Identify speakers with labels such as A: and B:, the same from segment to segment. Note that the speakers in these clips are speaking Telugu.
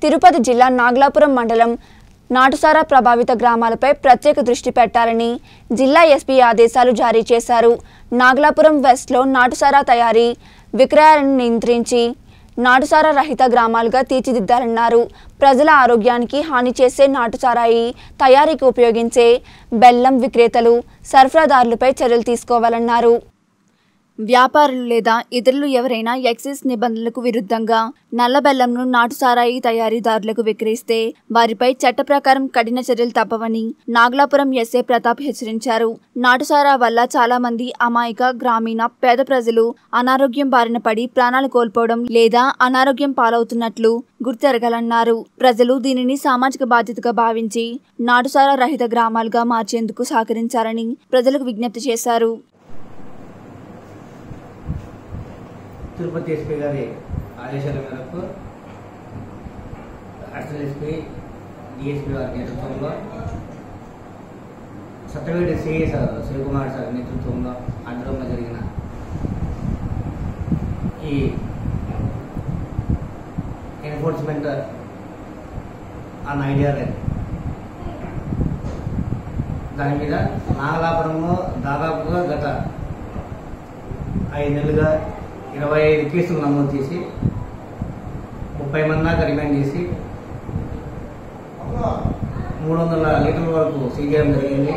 A: తిరుపతి జిల్లా నాగలాపురం మండలం నాటుసారా ప్రభావిత గ్రామాలపై ప్రత్యేక దృష్టి పెట్టాలని జిల్లా ఎస్పీ ఆదేశాలు జారీ చేశారు నాగలాపురం వెస్ట్లో నాటుసారా తయారీ విక్రయాలను నియంత్రించి నాటుసారా రహిత గ్రామాలుగా తీర్చిదిద్దాలన్నారు ప్రజల ఆరోగ్యానికి హాని చేసే నాటుసారాయి తయారీకి ఉపయోగించే బెల్లం విక్రేతలు సరఫరాదారులపై చర్యలు తీసుకోవాలన్నారు వ్యాపారులు లేదా ఇతరులు ఎవరైనా ఎక్సైజ్ నిబంధనలకు విరుద్ధంగా నల్ల బెల్లంను నాటు సారాయి తయారీదారులకు విక్రయిస్తే వారిపై చట్ట ప్రకారం కఠిన చర్యలు తప్పవని నాగలాపురం ఎస్ఏ ప్రతాప్ హెచ్చరించారు నాటుసారా వల్ల చాలా మంది అమాయక గ్రామీణ పేద ప్రజలు అనారోగ్యం బారిన పడి ప్రాణాలు కోల్పోవడం లేదా అనారోగ్యం పాలవుతున్నట్లు గుర్తెరగాలన్నారు ప్రజలు దీనిని సామాజిక బాధ్యతగా భావించి నాటుసారా రహిత గ్రామాలుగా మార్చేందుకు సహకరించాలని ప్రజలకు విజ్ఞప్తి చేశారు
B: తిరుపతి ఎస్పీ గారి ఆదేశాల మేరకు అడిషనల్ ఎస్పీ డిఎస్పీ వారి నేతృత్వంలో Satyavedu CI sir Sivakumar sir నేతృత్వంలో ఆధ్వర్యంలో జరిగిన ఈ ఎన్ఫోర్స్మెంట్ అన్న ఐడియా రైడ్ దాని మీద నాగలాపురంలో దాదాపుగా గత ఐదు నెలలుగా ఇరవై ఐదు కేసులు నమోదు చేసి ముప్పై మంది దాకా రిమైండ్ చేసి మూడు వందల లీటర్ల వరకు సీజ్ చేయడం జరిగింది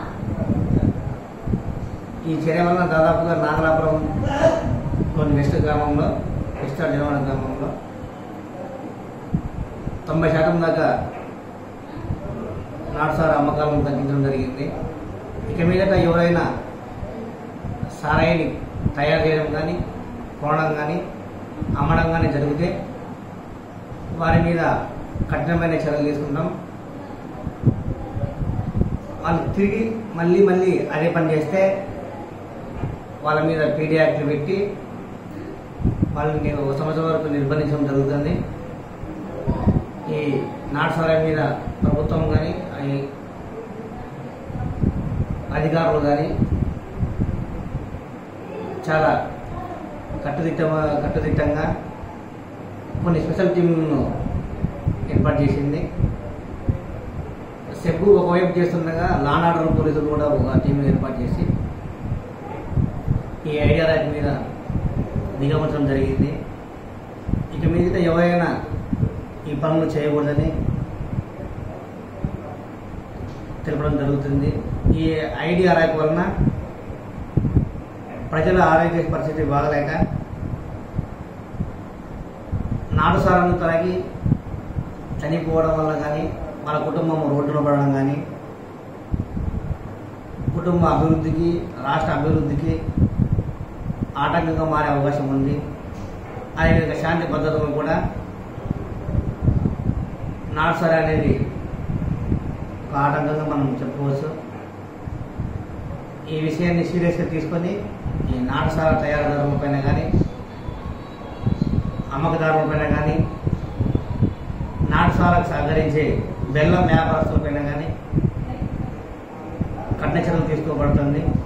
B: ఈ చర్య వలన దాదాపుగా నాగలాపురం కొన్ని వెస్ట్ గ్రామంలో వెస్ట్ జనవాడ గ్రామంలో తొంభై శాతం దాకా నాటుసార అమ్మకాలను తగ్గించడం జరిగింది ఇక మీదట ఎవరైనా సారాయిని తయారు చేయడం కానీ కొనడం కానీ అమ్మడం కానీ జరిగితే వారి మీద కఠినమైన చర్యలు తీసుకుంటాం వాళ్ళు తిరిగి మళ్ళీ మళ్ళీ అదే పని చేస్తే వాళ్ళ మీద పీడీ యాక్ట్లు పెట్టి వాళ్ళని ఒక సంవత్సరం వరకు నిర్బంధించడం జరుగుతుంది ఈ నాటుసారాయి మీద ప్రభుత్వం కానీ అధికారులు కానీ చాలా కట్టుదిట్ట కట్టుదిట్టంగా కొన్ని స్పెషల్ టీంలను ఏర్పాటు చేసింది సెబ్బు ఒకవైపు చేస్తుండగా లాన్ ఆర్డర్ పోలీసులు కూడా ఒక టీంను ఏర్పాటు చేసి ఈ ఐడియా రైట్ మీద దిగమర్చడం జరిగింది ఇక మీద ఎవరైనా ఈ పనులు చేయకూడదని తెలపడం జరుగుతుంది ఈ ఐడియా రైట్ వలన ప్రజల ఆరోగ్య పరిస్థితి బాగలేక నాటు సారాన్ని తాగి చనిపోవడం వల్ల కానీ వాళ్ళ కుటుంబం రోడ్డున పడడం కానీ కుటుంబ అభివృద్ధికి రాష్ట్ర అభివృద్ధికి ఆటంకంగా మారే అవకాశం ఉంది అదేవిధంగా శాంతి భద్రతలు కూడా నాటుసారి అనేది ఒక ఆటంకంగా మనం చెప్పుకోవచ్చు ఈ విషయాన్ని సీరియస్గా తీసుకొని ఈ నాటుసార తయారీదారుల పైన కానీ అమ్మకదారుల పైన కానీ నాటుసారకు సహకరించే బెల్లం వ్యాపారస్తుల పైన కానీ కఠిన చర్యలు తీసుకోబడుతుంది